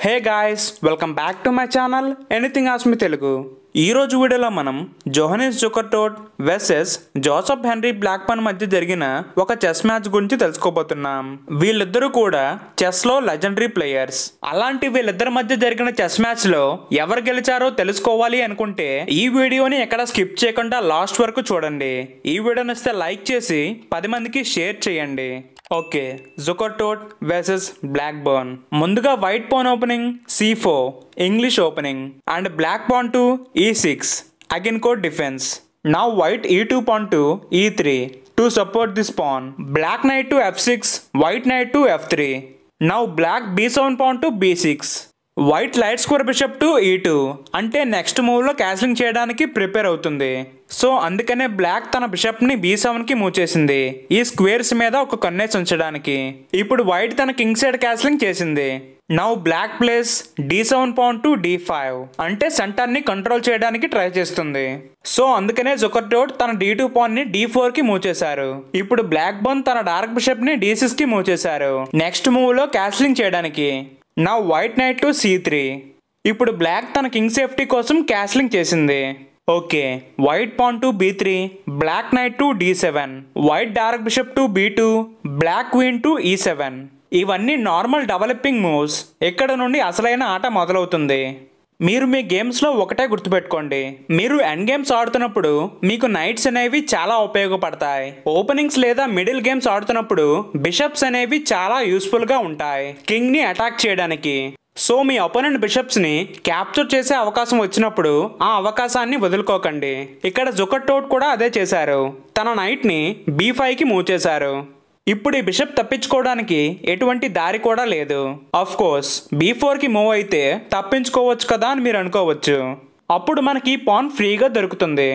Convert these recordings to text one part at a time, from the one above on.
Hey guys welcome back to my channel anything ఆస్మి తెలుగు ఈ రోజు వీడియోలో మనం Johannes Zukertort versus Joseph Henry Blackburne మధ్య జరిగిన ఒక చెస్ మ్యాచ్ గురించి తెలుసుకోబోతున్నాం వీళ్ళిద్దరూ కూడా చెస్ లో లెజెండరీ ప్లేయర్స్ అలాంటి వీళ్ళిద్దరి మధ్య జరిగిన చెస్ మ్యాచ్ లో ఎవరు గెలిచారో తెలుసుకోవాలి అనుకుంటే ఈ వీడియోని ఎక్కడ స్కిప్ చేయకుండా లాస్ట్ వరకు చూడండి ఈ వీడియోని ఇస్తే లైక్ చేసి పది మందికి షేర్ చేయండి okay Zukertort versus Blackburne ముందుగా white pawn opening C four English opening and black pawn to E six again code defence now white E two pawn to E three to support this pawn black knight to F six white knight to F three now black B seven pawn to B six white light square bishop to E two అంటే next మూవ్లో castling చేయడానికి prepare అవుతుంది so అందుకనే black తన బిషప్ని be సెవెన్కి move చేసింది ఈ స్క్వేర్స్ మీద ఒక కన్నేసి ఉంచడానికి ఇప్పుడు వైట్ తన కింగ్ సైడ్ క్యాస్లింగ్ చేసింది now black place D seven point to D five అంటే సెంటర్ని కంట్రోల్ చేయడానికి ట్రై చేస్తుంది సో అందుకనే జొకర్టోట్ తన డి టూ పాయింట్ ని డి ఫోర్ కి మూవ్ చేశారు ఇప్పుడు బ్లాక్ బోన్ తన డార్క్ బిషప్ ని డి సిక్స్ కి మూవ్ చేశారు నెక్స్ట్ మూవ్ లో క్యాస్లింగ్ చేయడానికి నా white knight to c three ఇప్పుడు బ్లాక్ తన కింగ్ సేఫ్టీ కోసం క్యాస్లింగ్ చేసింది okay white pawn to b three black knight to d seven white dark bishop to b two black queen to e seven ఇవన్నీ normal developing moves ఇక్కడ నుండి అసలైన ఆట మొదలవుతుంది మీరు మీ గేమ్స్లో ఒకటే గుర్తుపెట్టుకోండి మీరు ఎండ్ గేమ్స్ ఆడుతున్నప్పుడు మీకు నైట్స్ అనేవి చాలా ఉపయోగపడతాయి ఓపెనింగ్స్ లేదా మిడిల్ గేమ్స్ ఆడుతున్నప్పుడు బిషప్స్ అనేవి చాలా యూస్ఫుల్గా ఉంటాయి కింగ్ని అటాక్ చేయడానికి సో మీ ఒపోనెంట్ బిషప్స్ ని క్యాప్చర్ చేసే అవకాశం వచ్చినప్పుడు ఆ అవకాశాన్ని వదులుకోకండి ఇక్కడ జుకట్టోట్ కూడా అదే చేశారు తన నైట్ ని బీ ఫైవ్ కి మూవ్ చేశారు ఇప్పుడు ఈ బిషప్ తప్పించుకోవడానికి ఎటువంటి దారి కూడా లేదు అఫ్ కోర్స్ బీ ఫోర్ కి మూవ్ అయితే తప్పించుకోవచ్చు కదా అని మీరు అనుకోవచ్చు అప్పుడు మనకి పాన్ ఫ్రీగా దొరుకుతుంది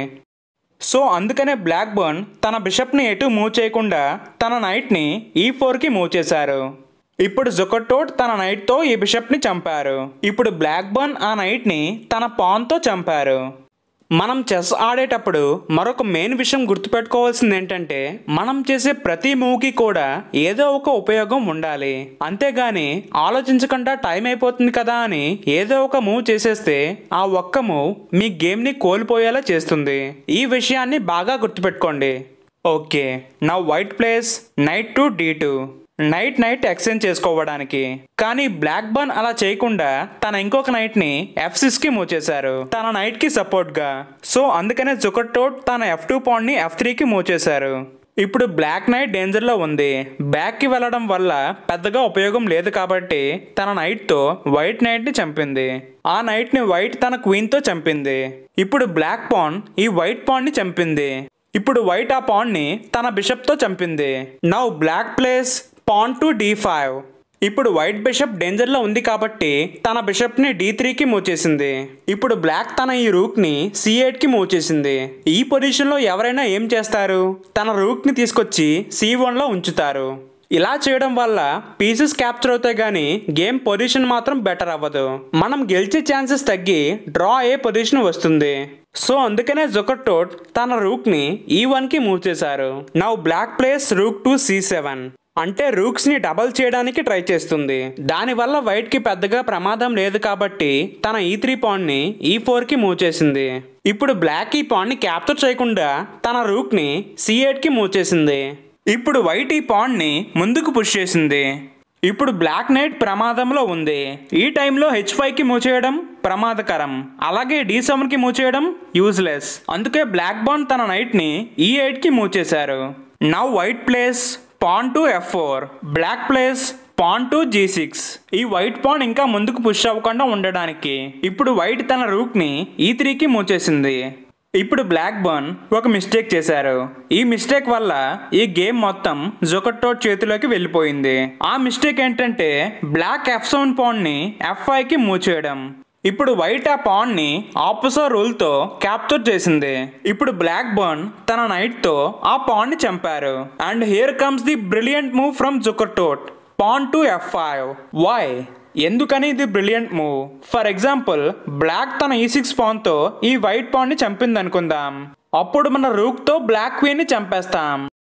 సో అందుకనే బ్లాక్ బర్న్ తన బిషప్ని ఎటు మూవ్ చేయకుండా తన నైట్ని ఈ ఫోర్కి మూవ్ చేశారు ఇప్పుడు జొకటోట్ తన నైట్తో ఈ బిషప్ని చంపారు ఇప్పుడు బ్లాక్ బర్న్ ఆ నైట్ని తన పాన్తో చంపారు మనం చెస్ ఆడేటప్పుడు మరొక మెయిన్ విషయం గుర్తుపెట్టుకోవాల్సింది ఏంటంటే మనం చేసే ప్రతి మూవ్కి కూడా ఏదో ఒక ఉపయోగం ఉండాలి అంతేగాని ఆలోచించకుండా టైం అయిపోతుంది కదా అని ఏదో ఒక మూవ్ చేసేస్తే ఆ ఒక్క మూవ్ మీ గేమ్ని కోల్పోయేలా చేస్తుంది ఈ విషయాన్ని బాగా గుర్తుపెట్టుకోండి ఓకే నా white plays knight to d two knight knight exchange చేసుకోవడానికి కానీ బ్లాక్ బర్న్ అలా చేయకుండా తన ఇంకొక నైట్ ని ఎఫ్ సిక్స్ కి మూవ్ చేశారు తన నైట్ కి సపోర్ట్ గా సో అందుకనే జుకట్టోట్ తన ఎఫ్ టూ పాయింట్ ని ఎఫ్ త్రీ కి మూవ్ చేశారు ఇప్పుడు బ్లాక్ నైట్ డేంజర్ లో ఉంది బ్యాక్ కి వెళ్ళడం వల్ల పెద్దగా ఉపయోగం లేదు కాబట్టి తన నైట్ తో వైట్ నైట్ ని చంపింది ఆ నైట్ ని వైట్ తన క్వీన్ తో చంపింది ఇప్పుడు బ్లాక్ పాన్ ఈ వైట్ పాన్ ని చంపింది ఇప్పుడు వైట్ ఆ పాన్ ని తన బిషప్ తో చంపింది now black plays pawn to D five ఇప్పుడు వైట్ బిషప్ డేంజర్లో ఉంది కాబట్టి తన బిషప్ని డి త్రీకి మూవ్ చేసింది ఇప్పుడు బ్లాక్ తన ఈ రూక్ని సి ఎయిట్కి మూవ్ చేసింది ఈ పొజిషన్లో ఎవరైనా ఏం చేస్తారు తన రూక్ని తీసుకొచ్చి సి వన్లో ఉంచుతారు ఇలా చేయడం వల్ల పీసెస్ క్యాప్చర్ అవుతాయి కానీ గేమ్ పొజిషన్ మాత్రం బెటర్ అవ్వదు మనం గెలిచే ఛాన్సెస్ తగ్గి డ్రా అయ్యే పొజిషన్ వస్తుంది సో అందుకనే జొకటోట్ తన రూక్ని ఈ వన్కి మూవ్ చేశారు now black plays rook to c seven అంటే రూక్స్ ని డబల్ చేయడానికి ట్రై చేస్తుంది దానివల్ల వైట్ కి పెద్దగా ప్రమాదం లేదు కాబట్టి తన ఈ త్రీ పాయింట్ ని ఈ ఫోర్ కి మూవ్ చేసింది ఇప్పుడు బ్లాక్ ఈ పాయింట్ ని క్యాప్చర్ చేయకుండా తన రూక్ ని సి ఎయిట్ కి మూవ్ చేసింది ఇప్పుడు వైట్ ఈ పాయింట్ ని ముందుకు పుష్ చేసింది ఇప్పుడు బ్లాక్ నైట్ ప్రమాదంలో ఉంది ఈ టైంలో హెచ్ ఫైవ్ కి మూవ్ చేయడం ప్రమాదకరం అలాగే డి సెవెన్ కి మూవ్ చేయడం యూజ్లెస్ అందుకే బ్లాక్ బాన్ తన నైట్ ని ఈ ఎయిట్ కి మూవ్ చేశారు now white plays pawn to f four black plays pawn to g six ఈ వైట్ పాన్ ఇంకా ముందుకు పుష్ అవ్వకుండా ఉండడానికి ఇప్పుడు వైట్ తన రూక్ ని ఈ త్రీకి మూవ్ చేసింది ఇప్పుడు బ్లాక్ బర్న్ ఒక మిస్టేక్ చేశారు ఈ మిస్టేక్ వల్ల ఈ గేమ్ మొత్తం జొకట్టోట్ చేతిలోకి వెళ్ళిపోయింది ఆ మిస్టేక్ ఏంటంటే బ్లాక్ ఎఫ్ సెవెన్ పాన్ ని ఎఫ్ ఫైవ్ కి మూవ్ చేయడం ఇప్పుడు వైట్ ఆ పాన్ ని ఆపోజిట్ రూల్ తో క్యాప్చర్ చేసింది ఇప్పుడు బ్లాక్ బర్న్ తన నైట్ తో ఆ పాన్ ని చంపారు and here comes the brilliant move from Zukertort pawn to f five why ఎందుకని ఇది brilliant move for example black తన ఈ సిక్స్ పాన్ తో ఈ వైట్ పాన్ ని చంపింది అనుకుందాం అప్పుడు మన రూక్ తో బ్లాక్ క్వీన్ ని చంపేస్తాం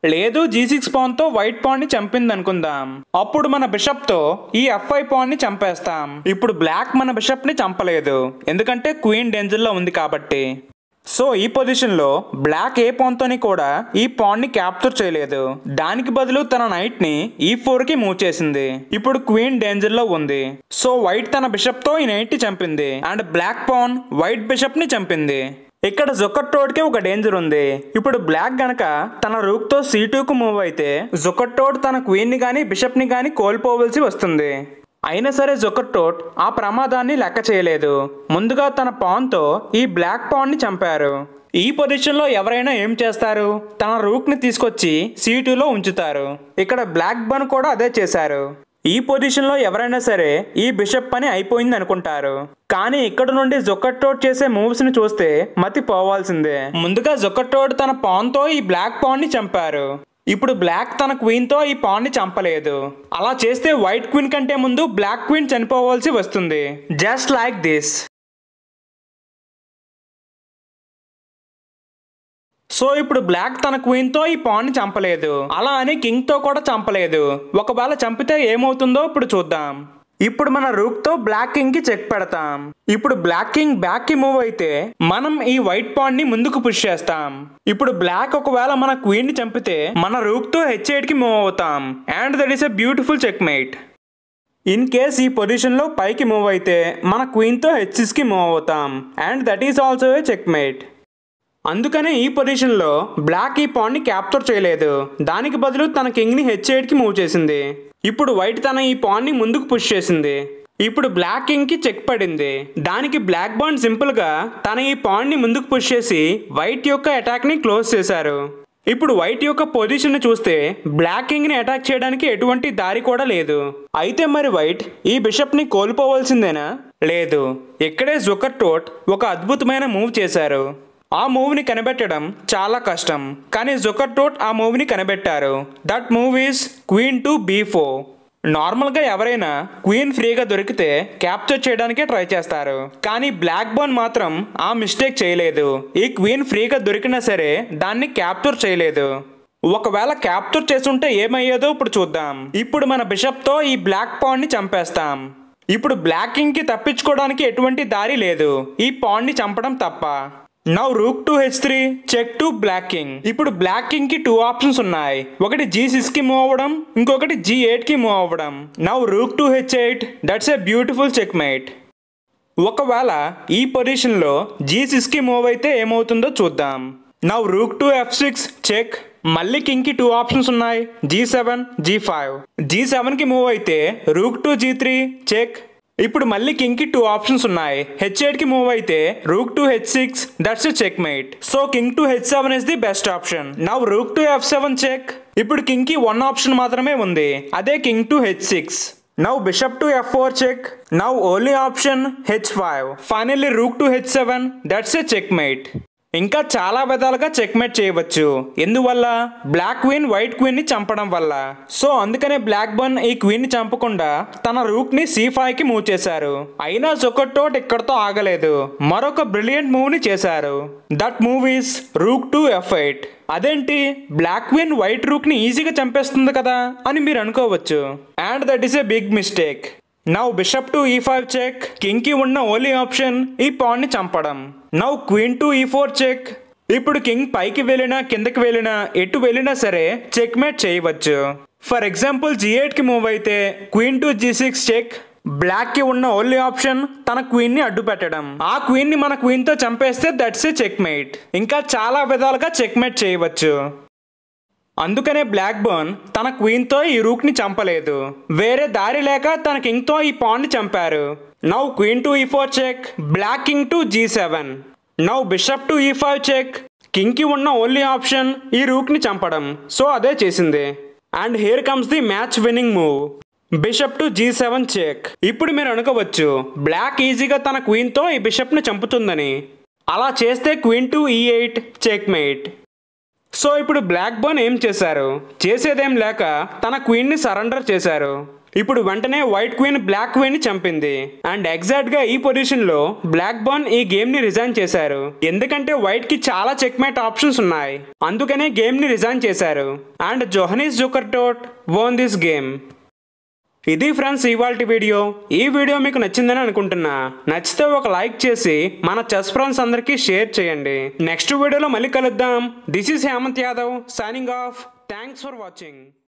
లేదు జీ సిక్స్ పాన్ తో వైట్ పాన్ ని చంపింది అనుకుందాం అప్పుడు మన బిషప్ తో ఈ ఎఫ్ ఫైవ్ పాన్ ని చంపేస్తాం ఇప్పుడు బ్లాక్ మన బిషప్ ని చంపలేదు ఎందుకంటే క్వీన్ డేంజర్ లో ఉంది కాబట్టి సో ఈ పొజిషన్ లో బ్లాక్ ఏ పాన్ తోని కూడా ఈ పాన్ ని క్యాప్చర్ చేయలేదు దానికి బదులు తన నైట్ ని ఈ ఫోర్ కి మూవ్ చేసింది ఇప్పుడు క్వీన్ డేంజర్ లో ఉంది సో వైట్ తన బిషప్ తో ఈ నైట్ ని చంపింది and black pawn white bishop ని చంపింది ఇక్కడ జొకట్టోడ్ కి ఒక డేంజర్ ఉంది ఇప్పుడు బ్లాక్ గనక తన రూక్ తో సి కు మూవ్ అయితే జొకట్టోడ్ తన క్వీన్ ని గాని బిషప్ ని గాని కోల్పోవలసి వస్తుంది అయినా సరే జొకట్టోట్ ఆ ప్రమాదాన్ని లెక్క చేయలేదు ముందుగా తన పాన్తో ఈ బ్లాక్ పాన్ ని చంపారు ఈ పొజిషన్లో ఎవరైనా ఏం చేస్తారు తన రూక్ ని తీసుకొచ్చి సీటులో ఉంచుతారు ఇక్కడ బ్లాక్ బన్ కూడా అదే చేశారు ఈ పొజిషన్లో ఎవరైనా సరే ఈ బిషప్ పని అయిపోయింది అనుకుంటారు కానీ ఇక్కడ నుండి జొకట్టోడ్ చేసే మూవ్స్ ని చూస్తే మతి పోవాల్సిందే ముందుగా జొకట్టోడ్ తన పాన్ తో ఈ బ్లాక్ పాన్ ని చంపారు ఇప్పుడు బ్లాక్ తన క్వీన్ తో ఈ పాన్ ని చంపలేదు అలా చేస్తే వైట్ క్వీన్ కంటే ముందు బ్లాక్ క్వీన్ చనిపోవాల్సి వస్తుంది జస్ట్ లైక్ దిస్ సో ఇప్పుడు బ్లాక్ తన క్వీన్ తో ఈ పాన్ ని చంపలేదు అలా అని కింగ్ తో కూడా చంపలేదు ఒకవేళ చంపితే ఏమవుతుందో ఇప్పుడు చూద్దాం ఇప్పుడు మన రూక్ తో బ్లాక్ కింగ్ కి చెక్ పెడతాం ఇప్పుడు బ్లాక్ కింగ్ బ్యాక్ కి మూవ్ అయితే మనం ఈ వైట్ పాన్ ని ముందుకు పుష్ చేస్తాం ఇప్పుడు బ్లాక్ ఒకవేళ మన క్వీన్ ని చంపితే మన రూక్ తో హెచ్ ఎయిట్ కి మూవ్ అవుతాం and that is a beautiful checkmate in case ఈ పొజిషన్లో పైకి మూవ్ అయితే మన క్వీన్తో హెచ్సిస్కి మూవ్ అవుతాం and that is also a checkmate అందుకనే ఈ పొజిషన్లో బ్లాక్ ఈ పాన్ని క్యాప్చర్ చేయలేదు దానికి బదులు తన కింగ్ని హెచ్ ఎయిట్కి మూవ్ చేసింది ఇప్పుడు వైట్ తన ఈ పాన్ని ముందుకు పుష్ చేసింది ఇప్పుడు బ్లాక్ కింగ్కి చెక్ పడింది దానికి బ్లాక్ బాండ్ సింపుల్గా తన ఈ పాన్ని ముందుకు పుష్ చేసి వైట్ యొక్క అటాక్ని క్లోజ్ చేశారు ఇప్పుడు వైట్ యొక్క పొజిషన్ చూస్తే బ్లాక్ కింగ్ ని అటాక్ చేయడానికి ఎటువంటి దారి కూడా లేదు అయితే మరి వైట్ ఈ బిషప్ ని కోల్పోవలసిందేనా లేదు ఇక్కడే జుకర్ టోట్ ఒక అద్భుతమైన మూవ్ చేశారు ఆ మూవ్ ని కనిపెట్టడం చాలా కష్టం కానీ జుకర్ టోట్ ఆ మూవ్ ని కనిపెట్టారు that move is queen to b four నార్మల్గా ఎవరైనా క్వీన్ ఫ్రీగా దొరికితే క్యాప్చర్ చేయడానికే ట్రై చేస్తారు కానీ బ్లాక్ బోన్ మాత్రం ఆ మిస్టేక్ చేయలేదు ఈ క్వీన్ ఫ్రీగా దొరికినా సరే దాన్ని క్యాప్చర్ చేయలేదు ఒకవేళ క్యాప్చర్ చేసుంటే ఏమయ్యేదో ఇప్పుడు చూద్దాం ఇప్పుడు మన బిషప్తో ఈ బ్లాక్ పాన్ ని చంపేస్తాం ఇప్పుడు బ్లాక్ కింగ్ కి తప్పించుకోవడానికి ఎటువంటి దారి లేదు ఈ పాన్ ని చంపడం తప్ప now rook to h three check to black king ఇప్పుడు బ్లాక్ కింగ్ కి టూ ఆప్షన్స్ ఉన్నాయి ఒకటి జీ సిక్స్ కి మూవ్ అవ్వడం ఇంకొకటి జీ ఎయిట్ కి మూవ్ అవ్వడం now rook to h eight that's a beautiful checkmate ఒకవేళ ఈ పొజిషన్లో జీ సిక్స్కి మూవ్ అయితే ఏమవుతుందో చూద్దాం now rook to F six check మళ్ళీ కింగ్కి టూ ఆప్షన్స్ ఉన్నాయి g seven g five g సెవెన్కి మూవ్ అయితే rook to g three check ఇప్పుడు మళ్ళీ కింగ్కి టూ ఆప్షన్స్ ఉన్నాయి హెచ్ ఎయిట్కి మూవ్ అయితే rook to h six that's checkmate so king to h seven is the best option now rook to f seven check ఇప్పుడు కింగ్కి one option మాత్రమే ఉంది అదే king to h six Now bishop to f4 check. Now only option h5. Finally rook to h7. That's a checkmate. ఇంకా చాలా విధాలుగా checkmate చేయవచ్చు ఎందువల్ల బ్లాక్ క్వీన్ వైట్ క్వీన్ ని చంపడం వల్ల సో అందుకనే బ్లాక్ బన్ ఈ క్వీన్ ని చంపకుండా తన రూక్ ని సి ఫైవ్ కి మూవ్ చేశారు అయినా జొకట్టోట్ ఇక్కడతో ఆగలేదు మరొక బ్రిలియంట్ మూవ్ ని చేశారు that move is rook to f eight అదేంటి బ్లాక్ క్వీన్ వైట్ రూక్ ని ఈజీగా చంపేస్తుంది కదా అని మీరు అనుకోవచ్చు and that is a big mistake now bishop to e five check king కి ఉన్న ఓన్లీ ఆప్షన్ ఈ పాన్ ని చంపడం now queen to e four check ఇప్పుడు కింగ్ పైకి వెళ్ళినా కిందకి వెళ్ళినా ఎటు వెళ్ళినా సరే చెక్ మేట్ చేయవచ్చు ఫర్ ఎగ్జాంపుల్ జీ ఎయిట్ కి మూవ్ అయితే queen to g six check black కి ఉన్న ఓన్లీ ఆప్షన్ తన క్వీన్ ని అడ్డు పెట్టడం ఆ క్వీన్ ని మన క్వీన్ తో చంపేస్తే దట్స్ ఏ చెక్ మేట్ ఇంకా చాలా విధాలుగా చెక్ మేట్ చేయవచ్చు అందుకనే బ్లాక్ బర్న్ తన క్వీన్తో ఈ రూక్ ని చంపలేదు వేరే దారి లేక తన కింగ్ తో ఈ పాన్ ని చంపారు now queen to e four check black king to g seven now bishop to e five check king కి ఉన్న ఓన్లీ ఆప్షన్ ఈ రూక్ ని చంపడం సో అదే చేసింది and here comes the match winning move bishop to g seven check ఇప్పుడు మీరు అనుకోవచ్చు బ్లాక్ ఈజీగా తన క్వీన్తో ఈ బిషప్ని చంపుతుందని అలా చేస్తే queen to e eight checkmate so ఇప్పుడు బ్లాక్ బర్న్ ఏం చేశారు చేసేదేం లేక తన క్వీన్ని సరెండర్ చేశారు ఇప్పుడు వెంటనే వైట్ క్వీన్ బ్లాక్ క్వీన్ ని చంపింది అండ్ ఎగ్జాక్ట్ గా ఈ పొజిషన్ లో బ్లాక్ బర్న్ ఈ గేమ్ ని రిజైన్ చేశారు ఎందుకంటే వైట్ కి చాలా చెక్మేట్ ఆప్షన్స్ ఉన్నాయి అందుకనే గేమ్ ని రిజైన్ చేశారు and Johannes Zukertort won this game ఇది ఫ్రెండ్స్ ఇవాళ వీడియో ఈ వీడియో మీకు నచ్చిందని అనుకుంటున్నా నచ్చితే ఒక లైక్ చేసి మన చెస్ ఫ్రెండ్స్ అందరికీ షేర్ చేయండి నెక్స్ట్ వీడియోలో మళ్ళీ కలుద్దాం this is Hemanth Yadav signing off thanks for watching